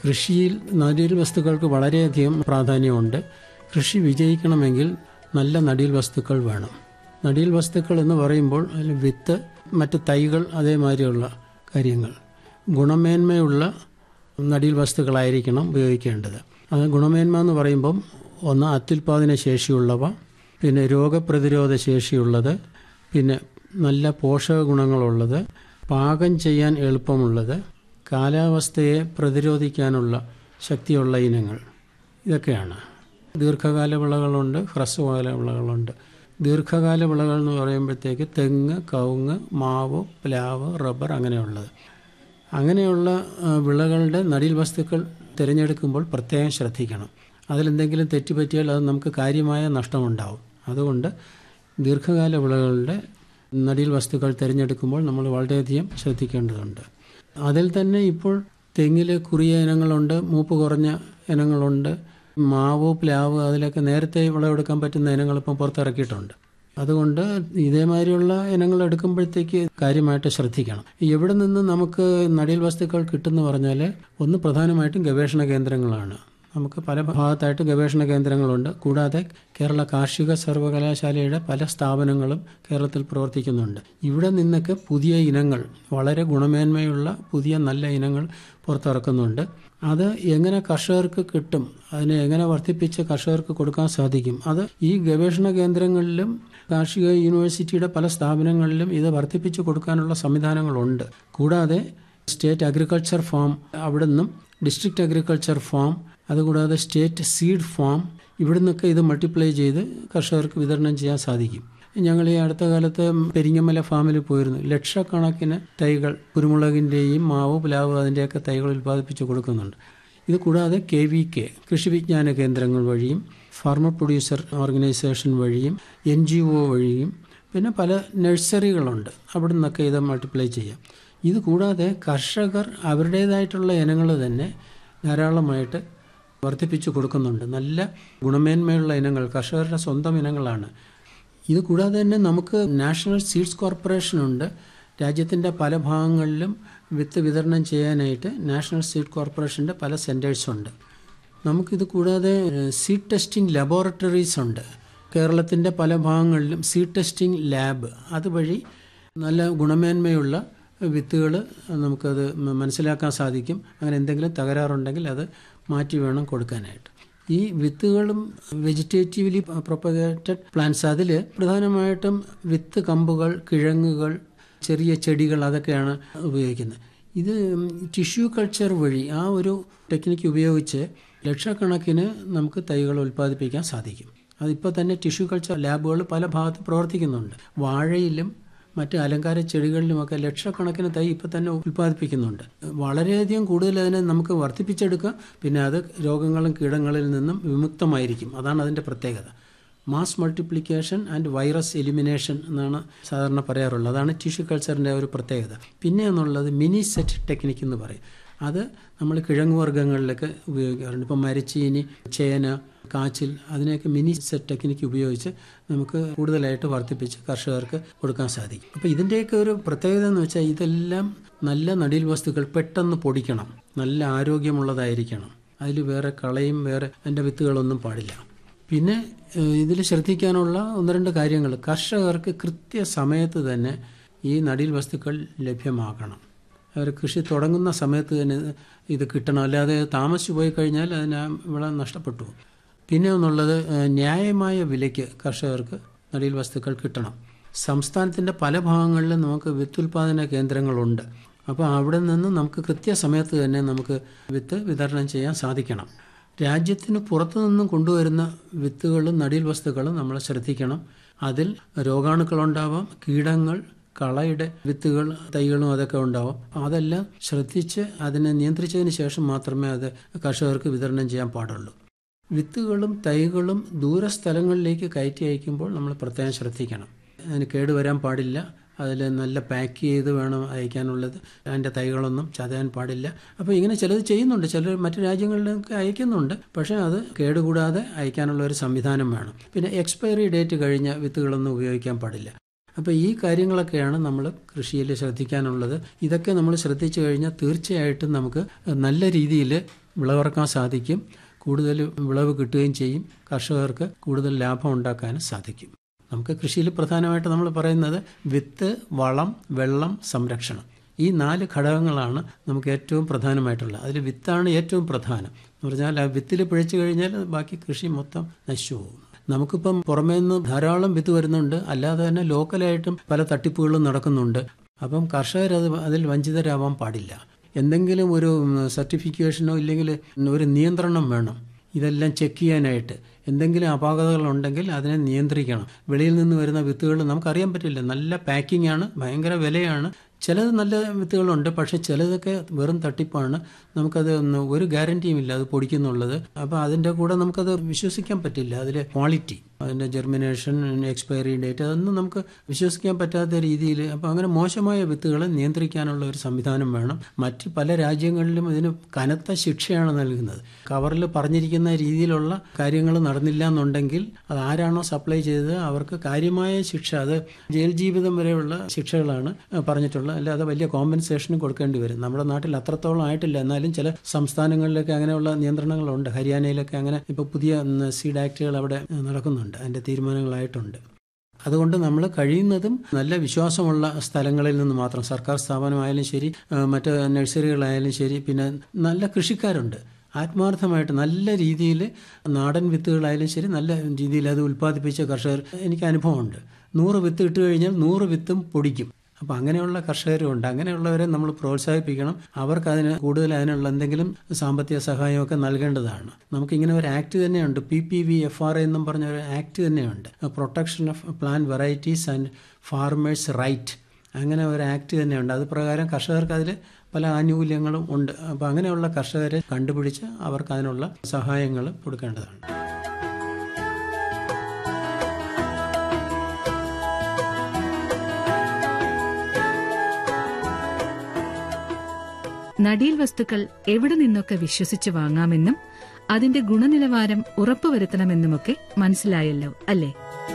കൃഷിയിൽ നടീൽ വസ്തുക്കൾക്ക് വളരെയധികം പ്രാധാന്യമുണ്ട് കൃഷി വിജയിക്കണമെങ്കിൽ നല്ല നടീൽ വസ്തുക്കൾ വേണം നടീൽ വസ്തുക്കൾ എന്ന് പറയുമ്പോൾ അതിൽ വിത്ത് മറ്റ് തൈകൾ അതേമാതിരിയുള്ള കാര്യങ്ങൾ ഗുണമേന്മയുള്ള നടീൽ വസ്തുക്കളായിരിക്കണം ഉപയോഗിക്കേണ്ടത് അത് ഗുണമേന്മ എന്ന് പറയുമ്പം ഒന്ന് അത്യുൽപാദന ശേഷിയുള്ളവ പിന്നെ രോഗപ്രതിരോധ ശേഷിയുള്ളത് പിന്നെ നല്ല പോഷക ഗുണങ്ങളുള്ളത് പാകം ചെയ്യാൻ എളുപ്പമുള്ളത് കാലാവസ്ഥയെ പ്രതിരോധിക്കാനുള്ള ശക്തിയുള്ള ഇനങ്ങൾ ഇതൊക്കെയാണ് ദീർഘകാല വിളകളുണ്ട് ഹ്രസ്വകാല വിളകളുണ്ട് ദീർഘകാല വിളകൾ എന്ന് പറയുമ്പോഴത്തേക്ക് തെങ്ങ് കവുങ്ങ് മാവ് പ്ലാവ് റബ്ബർ അങ്ങനെയുള്ളത് അങ്ങനെയുള്ള ആ, വിളകളുടെ നടീൽ വസ്തുക്കൾ തിരഞ്ഞെടുക്കുമ്പോൾ പ്രത്യേകം ശ്രദ്ധിക്കണം അതിലെന്തെങ്കിലും തെറ്റുപറ്റിയാൽ അത് നമുക്ക് കാര്യമായ നഷ്ടമുണ്ടാവും അതുകൊണ്ട് ദീർഘകാല വിളകളുടെ നടീൽ വസ്തുക്കൾ തിരഞ്ഞെടുക്കുമ്പോൾ നമ്മൾ വളരെയധികം ശ്രദ്ധിക്കേണ്ടതുണ്ട് അതിൽ തന്നെ ഇപ്പോൾ തെങ്ങിൽ കുറിയ ഇനങ്ങളുണ്ട് മൂപ്പ് കുറഞ്ഞ ഇനങ്ങളുണ്ട് മാവ് പ്ലാവ് അതിലൊക്കെ നേരത്തെ വിളവെടുക്കാൻ പറ്റുന്ന ഇനങ്ങൾ ഇപ്പം പുറത്തിറക്കിയിട്ടുണ്ട് അതുകൊണ്ട് ഇതേമാതിരിയുള്ള ഇനങ്ങൾ എടുക്കുമ്പോഴത്തേക്ക് കാര്യമായിട്ട് ശ്രദ്ധിക്കണം എവിടെ നിന്ന് നമുക്ക് നടീൽ വസ്തുക്കൾ കിട്ടുമെന്ന് പറഞ്ഞാൽ ഒന്ന് പ്രധാനമായിട്ടും ഗവേഷണ കേന്ദ്രങ്ങളാണ് നമുക്ക് പല ഭാഗത്തായിട്ട് ഗവേഷണ കേന്ദ്രങ്ങളുണ്ട് കൂടാതെ കേരള കാർഷിക സർവകലാശാലയുടെ പല സ്ഥാപനങ്ങളും കേരളത്തിൽ പ്രവർത്തിക്കുന്നുണ്ട് ഇവിടെ നിന്നൊക്കെ പുതിയ ഇനങ്ങൾ വളരെ ഗുണമേന്മയുള്ള പുതിയ നല്ല ഇനങ്ങൾ പുറത്തിറക്കുന്നുണ്ട് അത് എങ്ങനെ കർഷകർക്ക് കിട്ടും അതിനെ എങ്ങനെ വർദ്ധിപ്പിച്ച് കർഷകർക്ക് കൊടുക്കാൻ സാധിക്കും അത് ഈ ഗവേഷണ കേന്ദ്രങ്ങളിലും കാർഷിക യൂണിവേഴ്സിറ്റിയുടെ പല സ്ഥാപനങ്ങളിലും ഇത് വർദ്ധിപ്പിച്ച് കൊടുക്കാനുള്ള സംവിധാനങ്ങളുണ്ട് കൂടാതെ സ്റ്റേറ്റ് അഗ്രികൾച്ചർ ഫാം അവിടെ നിന്നും ഡിസ്ട്രിക്ട് അഗ്രികൾച്ചർ ഫാം അതുകൂടാതെ സ്റ്റേറ്റ് സീഡ് ഫാം ഇവിടെ നിന്നൊക്കെ ഇത് മൾട്ടിപ്ലൈ ചെയ്ത് കർഷകർക്ക് വിതരണം ചെയ്യാൻ സാധിക്കും ഞങ്ങൾ ഈ അടുത്ത കാലത്ത് പെരിങ്ങമല ഫാമിൽ പോയിരുന്നു ലക്ഷക്കണക്കിന് തൈകൾ കുരുമുളകിൻ്റെയും മാവ് പ്ലാവ് അതിൻ്റെയൊക്കെ തൈകൾ ഉൽപ്പാദിപ്പിച്ച് കൊടുക്കുന്നുണ്ട് ഇത് കൂടാതെ കെ വി കെ കൃഷി വിജ്ഞാന കേന്ദ്രങ്ങൾ വഴിയും ഫാർമർ പ്രൊഡ്യൂസർ ഓർഗനൈസേഷൻ വഴിയും എൻ ജി ഒ വഴിയും പിന്നെ പല നഴ്സറികളുണ്ട് അവിടെ നിന്നൊക്കെ ഇത് മൾട്ടിപ്ലൈ ചെയ്യാം ഇത് കൂടാതെ കർഷകർ അവരുടേതായിട്ടുള്ള ഇനങ്ങൾ തന്നെ ധാരാളമായിട്ട് വർദ്ധിപ്പിച്ചു കൊടുക്കുന്നുണ്ട് നല്ല ഗുണമേന്മയുള്ള ഇനങ്ങൾ കർഷകരുടെ സ്വന്തം ഇനങ്ങളാണ് ഇത് കൂടാതെ തന്നെ നമുക്ക് നാഷണൽ സീഡ്സ് കോർപ്പറേഷൻ ഉണ്ട് രാജ്യത്തിൻ്റെ പല ഭാഗങ്ങളിലും വിത്ത് വിതരണം ചെയ്യാനായിട്ട് നാഷണൽ സീഡ് കോർപ്പറേഷൻ്റെ പല സെൻറ്റേഴ്സ് ഉണ്ട് നമുക്കിത് കൂടാതെ സീഡ് ടെസ്റ്റിംഗ് ലബോറട്ടറീസ് ഉണ്ട് കേരളത്തിൻ്റെ പല ഭാഗങ്ങളിലും സീഡ് ടെസ്റ്റിംഗ് ലാബ് അതുവഴി നല്ല ഗുണമേന്മയുള്ള വിത്തുകൾ നമുക്കത് മ- മനസ്സിലാക്കാൻ സാധിക്കും അങ്ങനെ എന്തെങ്കിലും തകരാറുണ്ടെങ്കിൽ അത് മാറ്റി വേണം കൊടുക്കാനായിട്ട് ഈ വിത്തുകളും വെജിറ്റേറ്റീവ്ലി പ്രൊപ്പഗേറ്റഡ് പ്ലാന്റ്സ് അതിൽ പ്രധാനമായിട്ടും വിത്ത് കമ്പുകൾ കിഴങ്ങുകൾ ചെറിയ ചെടികൾ അതൊക്കെയാണ് ഉപയോഗിക്കുന്നത് ഇത് ടിഷ്യൂ കൾച്ചർ വഴി ആ ഒരു ടെക്നിക്ക് ഉപയോഗിച്ച് ലക്ഷക്കണക്കിന് നമുക്ക് തൈകൾ ഉൽപ്പാദിപ്പിക്കാൻ സാധിക്കും അതിപ്പോൾ തന്നെ ടിഷ്യൂ കൾച്ചർ ലാബുകൾ പല ഭാഗത്ത് പ്രവർത്തിക്കുന്നുണ്ട് വാഴയിലും മറ്റ് അലങ്കാര ചെടികളിലുമൊക്കെ ലക്ഷക്കണക്കിന് തൈ ഇപ്പം തന്നെ ഉൽപ്പാദിപ്പിക്കുന്നുണ്ട് വളരെയധികം കൂടുതൽ അതിനെ നമുക്ക് വർദ്ധിപ്പിച്ചെടുക്കാം പിന്നെ അത് രോഗങ്ങളും കീടങ്ങളിൽ നിന്നും വിമുക്തമായിരിക്കും അതാണ് അതിൻ്റെ പ്രത്യേകത mass multiplication and virus elimination എന്നാണ് സാധാരണ പറയാറുള്ളത് അതാണ് ടിഷ്യൂ കൾച്ചറിൻ്റെ ഒരു പ്രത്യേകത പിന്നെ എന്നുള്ളത് മിനി സെറ്റ് ടെക്നിക്ക് എന്ന് പറയും അത് നമ്മൾ കിഴങ്ങ് വർഗ്ഗങ്ങളിലൊക്കെ ഉപയോഗിക്കാറുണ്ട് ഇപ്പം മരച്ചീനി ചേന കാച്ചിൽ അതിനെയൊക്കെ മിനി സെറ്റ് ടെക്നിക്ക് ഉപയോഗിച്ച് നമുക്ക് കൂടുതലായിട്ട് വർദ്ധിപ്പിച്ച് കർഷകർക്ക് കൊടുക്കാൻ സാധിക്കും അപ്പോൾ ഇതിൻ്റെയൊക്കെ ഒരു പ്രത്യേകത എന്ന് വെച്ചാൽ ഇതെല്ലാം നല്ല നടീൽ വസ്തുക്കൾ പെട്ടെന്ന് പൊടിക്കണം നല്ല ആരോഗ്യമുള്ളതായിരിക്കണം അതിൽ വേറെ കളയും വേറെ അതിൻ്റെ വിത്തുകളൊന്നും പാടില്ല പിന്നെ ഇതിൽ ശ്രദ്ധിക്കാനുള്ള ഒന്ന് രണ്ട് കാര്യങ്ങൾ കർഷകർക്ക് കൃത്യസമയത്ത് തന്നെ ഈ നടീൽ വസ്തുക്കൾ ലഭ്യമാക്കണം അവർ കൃഷി തുടങ്ങുന്ന സമയത്ത് തന്നെ ഇത് കിട്ടണം അല്ലാതെ താമസിച്ചു പോയി കഴിഞ്ഞാൽ അതിന് ആ വിള നഷ്ടപ്പെട്ടു പോകും. പിന്നെ ഒന്നുള്ളത് ഏഹ്, ന്യായമായ വിലയ്ക്ക് കർഷകർക്ക് നടീൽ വസ്തുക്കൾ കിട്ടണം സംസ്ഥാനത്തിൻ്റെ പല ഭാഗങ്ങളിലും നമുക്ക് വിത്തുൽപാദന കേന്ദ്രങ്ങളുണ്ട് അപ്പോൾ അവിടെ നിന്ന് നമുക്ക് കൃത്യസമയത്ത് തന്നെ നമുക്ക് വിത്ത് വിതരണം ചെയ്യാൻ സാധിക്കണം രാജ്യത്തിന് പുറത്തു നിന്നും കൊണ്ടുവരുന്ന വിത്തുകളും നടീൽ വസ്തുക്കളും നമ്മൾ ശ്രദ്ധിക്കണം അതിൽ രോഗാണുക്കളുണ്ടാവാം കീടങ്ങൾ കളയുടെ വിത്തുകൾ തൈകളും അതൊക്കെ ഉണ്ടാവും അതെല്ലാം ശ്രദ്ധിച്ച് അതിനെ നിയന്ത്രിച്ചതിന് ശേഷം മാത്രമേ അത് കർഷകർക്ക് വിതരണം ചെയ്യാൻ പാടുള്ളൂ വിത്തുകളും തൈകളും ദൂരസ്ഥലങ്ങളിലേക്ക് കയറ്റി അയക്കുമ്പോൾ നമ്മൾ പ്രത്യേകം ശ്രദ്ധിക്കണം അതിന് കേടുവരാൻ പാടില്ല അതിൽ നല്ല പാക്ക് ചെയ്ത് വേണം അയക്കാനുള്ളത് അതിൻ്റെ തൈകളൊന്നും ചതയാൻ പാടില്ല അപ്പോൾ ഇങ്ങനെ ചിലത് ചെയ്യുന്നുണ്ട് ചിലർ മറ്റു രാജ്യങ്ങളിലൊക്കെ അയക്കുന്നുണ്ട് പക്ഷേ അത് കേടുകൂടാതെ അയക്കാനുള്ള ഒരു സംവിധാനം വേണം പിന്നെ എക്സ്പയറി ഡേറ്റ് കഴിഞ്ഞ വിത്തുകളൊന്നും ഉപയോഗിക്കാൻ പാടില്ല അപ്പോൾ ഈ കാര്യങ്ങളൊക്കെയാണ് നമ്മൾ കൃഷിയിൽ ശ്രദ്ധിക്കാനുള്ളത് ഇതൊക്കെ നമ്മൾ ശ്രദ്ധിച്ചു കഴിഞ്ഞാൽ തീർച്ചയായിട്ടും നമുക്ക് നല്ല രീതിയിൽ വിളവിറക്കാൻ സാധിക്കും കൂടുതൽ വിളവ് കിട്ടുകയും ചെയ്യും കർഷകർക്ക് കൂടുതൽ ലാഭം ഉണ്ടാക്കാനും സാധിക്കും നമുക്ക് കൃഷിയിൽ പ്രധാനമായിട്ട് നമ്മൾ പറയുന്നത് വിത്ത് വളം വെള്ളം സംരക്ഷണം ഈ നാല് ഘടകങ്ങളാണ് നമുക്ക് ഏറ്റവും പ്രധാനമായിട്ടുള്ളത് അതിൽ വിത്താണ് ഏറ്റവും പ്രധാനം എന്ന് പറഞ്ഞാൽ ആ വിത്തിൽ പിഴച്ചു കഴിഞ്ഞാൽ ബാക്കി കൃഷി മൊത്തം നശിച്ചു പോകും നമുക്കിപ്പം പുറമേ നിന്ന് ധാരാളം വിത്ത് വരുന്നുണ്ട് അല്ലാതെ തന്നെ ലോക്കലായിട്ടും പല തട്ടിപ്പുകളും നടക്കുന്നുണ്ട് അപ്പം കർഷകർ അത് അതിൽ വഞ്ചിതരാവാൻ പാടില്ല എന്തെങ്കിലും ഒരു സർട്ടിഫിക്കേഷനോ ഇല്ലെങ്കിൽ ഒരു നിയന്ത്രണം വേണം ഇതെല്ലാം ചെക്ക് ചെയ്യാനായിട്ട് എന്തെങ്കിലും അപാകതകളുണ്ടെങ്കിൽ അതിനെ നിയന്ത്രിക്കണം വെളിയിൽ നിന്ന് വരുന്ന വിത്തുകൾ നമുക്കറിയാൻ പറ്റില്ല നല്ല പാക്കിംഗ് ആണ് ഭയങ്കര വിലയാണ് ചിലത് നല്ല വിത്തുകളുണ്ട് പക്ഷെ ചിലതൊക്കെ വെറും തട്ടിപ്പാണ് നമുക്കത് ഒരു ഗ്യാരണ്ടിയും ഇല്ല അത് പൊടിക്കുന്നുള്ളത് അപ്പോൾ അതിൻ്റെ കൂടെ നമുക്കത് വിശ്വസിക്കാൻ പറ്റില്ല അതിൽ ക്വാളിറ്റി അതിൻ്റെ ജെർമിനേഷൻ എക്സ്പയറി ഡേറ്റ് അതൊന്നും നമുക്ക് വിശ്വസിക്കാൻ പറ്റാത്ത രീതിയിൽ അപ്പോൾ അങ്ങനെ മോശമായ വിത്തുകളെ നിയന്ത്രിക്കാനുള്ള ഒരു സംവിധാനം വേണം മറ്റ് പല രാജ്യങ്ങളിലും ഇതിന് കനത്ത ശിക്ഷയാണ് നൽകുന്നത് കവറിൽ പറഞ്ഞിരിക്കുന്ന രീതിയിലുള്ള കാര്യങ്ങൾ നടന്നില്ല എന്നുണ്ടെങ്കിൽ അത് ആരാണോ സപ്ലൈ ചെയ്തത് അവർക്ക് കാര്യമായ ശിക്ഷ അത് ജയിൽ ജീവിതം വരെയുള്ള ശിക്ഷകളാണ് പറഞ്ഞിട്ടുള്ളത് അല്ലാതെ വലിയ കോമ്പൻസേഷനും കൊടുക്കേണ്ടി വരും നമ്മുടെ നാട്ടിൽ അത്രത്തോളം ആയിട്ടില്ല എന്നാലും ചില സംസ്ഥാനങ്ങളിലൊക്കെ അങ്ങനെയുള്ള നിയന്ത്രണങ്ങളുണ്ട് ഹരിയാനയിലൊക്കെ അങ്ങനെ ഇപ്പോൾ പുതിയ സീഡ് ആക്ടുകൾ അവിടെ നടക്കുന്നുണ്ട് അതിൻ്റെ തീരുമാനങ്ങളായിട്ടുണ്ട് അതുകൊണ്ട് നമ്മൾ കഴിയുന്നതും നല്ല വിശ്വാസമുള്ള സ്ഥലങ്ങളിൽ നിന്ന് മാത്രം സർക്കാർ സ്ഥാപനമായാലും ശരി മറ്റ് നഴ്സറികളായാലും ശരി പിന്നെ നല്ല കൃഷിക്കാരുണ്ട് ആത്മാർത്ഥമായിട്ട് നല്ല രീതിയിൽ നാടൻ വിത്തുകളായാലും ശരി നല്ല രീതിയിൽ അത് ഉൽപ്പാദിപ്പിച്ച കർഷകർ എനിക്ക് അനുഭവമുണ്ട് നൂറ് വിത്ത് ഇട്ട് കഴിഞ്ഞാൽ നൂറ് വിത്തും പൊടിക്കും അപ്പോൾ അങ്ങനെയുള്ള കർഷകരും ഉണ്ട് അങ്ങനെയുള്ളവരെ നമ്മൾ പ്രോത്സാഹിപ്പിക്കണം അവർക്ക് അതിന് കൂടുതൽ അതിനുള്ള എന്തെങ്കിലും സാമ്പത്തിക സഹായമൊക്കെ നൽകേണ്ടതാണ് നമുക്കിങ്ങനെ ഒരു ആക്ട് തന്നെയുണ്ട് P P V F R എന്നും പറഞ്ഞ ഒരു ആക്ട് തന്നെയുണ്ട് protection of plant varieties and farmers right അങ്ങനെ ഒരു ആക്ട് തന്നെയുണ്ട് അത് പ്രകാരം കർഷകർക്ക് അതിൽ പല ആനുകൂല്യങ്ങളും ഉണ്ട് അപ്പോൾ അങ്ങനെയുള്ള കർഷകരെ കണ്ടുപിടിച്ച് അവർക്ക് അതിനുള്ള സഹായങ്ങൾ കൊടുക്കേണ്ടതാണ് നടീൽ വസ്തുക്കൾ എവിടെ നിന്നൊക്കെ വിശ്വസിച്ച് വാങ്ങാമെന്നും അതിന്റെ ഗുണനിലവാരം ഉറപ്പുവരുത്തണമെന്നുമൊക്കെ മനസ്സിലായല്ലോ അല്ലേ